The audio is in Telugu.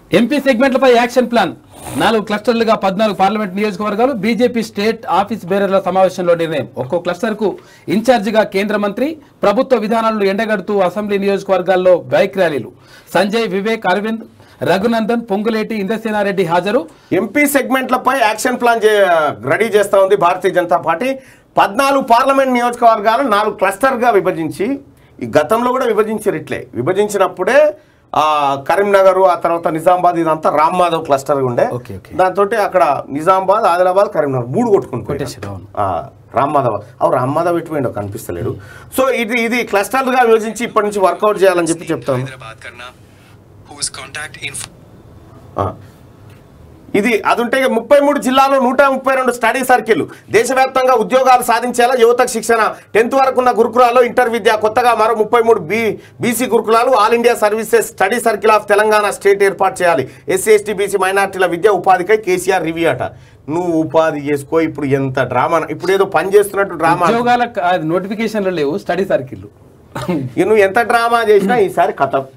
ఎంపీ సెగ్మెంట్లపై యాక్షన్ ప్లాన్ నాలుగు క్లస్టర్లుగా పద్నాలుగు పార్లమెంట్ నియోజకవర్గాలు బీజేపీ స్టేట్ ఆఫీస్ బేరర్ల సమావేశంలో నిర్ణయం ఒక్కో క్లస్టర్కు ఇన్ఛార్జిగా కేంద్ర మంత్రి ప్రభుత్వ విధానాలను ఎండగడుతూ అసెంబ్లీ నియోజకవర్గాల్లో బైక్ ర్యాలీలు సంజయ్ వివేక్ అరవింద్ రఘునందన్ పొంగులేటి ఇంద్రసేనారెడ్డి హాజరు ఎంపీ సెగ్మెంట్లపై యాక్షన్ ప్లాన్ చే- రెడీ చేస్తా ఉంది భారతీయ జనతా పార్టీ పద్నాలుగు పార్లమెంట్ నియోజకవర్గాలు నాలుగు క్లస్టర్గా విభజించి ఈ గతంలో కూడా విభజించారు ఇట్లే విభజించినప్పుడే ఆ, కరీంనగర్ ఆ తర్వాత నిజామాబాద్ ఇదంతా రామ్ మాధవ్ క్లస్టర్ ఉండే ఓకే, ఓకే. దాంతో అక్కడ నిజామాబాద్ ఆదిలాబాద్ కరీంనగర్ మూడు కొట్టుకుని కొట్టేశారు, అవును. రామ్ మాధవ్ అవు రామ్ మాధవ్ ఎటు పోయిండో కనిపిస్తలేడు సో ఇది ఇది క్లస్టర్లుగా విభజించి ఇప్పటి నుంచి వర్కౌట్ చేయాలని చెప్పి చెప్తాను हैदराबाद करना whose contact info ఆ. ఇది అది ఉంటే ఇక ముప్పై మూడు జిల్లాలో నూట ముప్పై రెండు స్టడీ సర్కిల్ దేశవ్యాప్తంగా ఉద్యోగాలు సాధించేలా యువతకు శిక్షణ టెన్త్ వరకు ఉన్న గురుకులాల్లో ఇంటర్ విద్య కొత్తగా మరో ముప్పై మూడు బి బీసీ గురుకులాలు all India services study circle of Telangana state ఏర్పాటు చేయాలి ఎస్సీ ఎస్టీ బీసీ మైనార్టీల విద్య ఉపాధికై కేసీఆర్ రివ్యూ అట నువ్వు ఉపాధి చేసుకో ఇప్పుడు ఎంత డ్రామా ఇప్పుడు ఏదో పని చేస్తున్నట్టు డ్రామా ఉద్యోగాల నోటిఫికేషన్లు లేవు స్టడీ సర్కిల్ ఇక నువ్వు ఎంత డ్రామా చేసినా ఈసారి కథ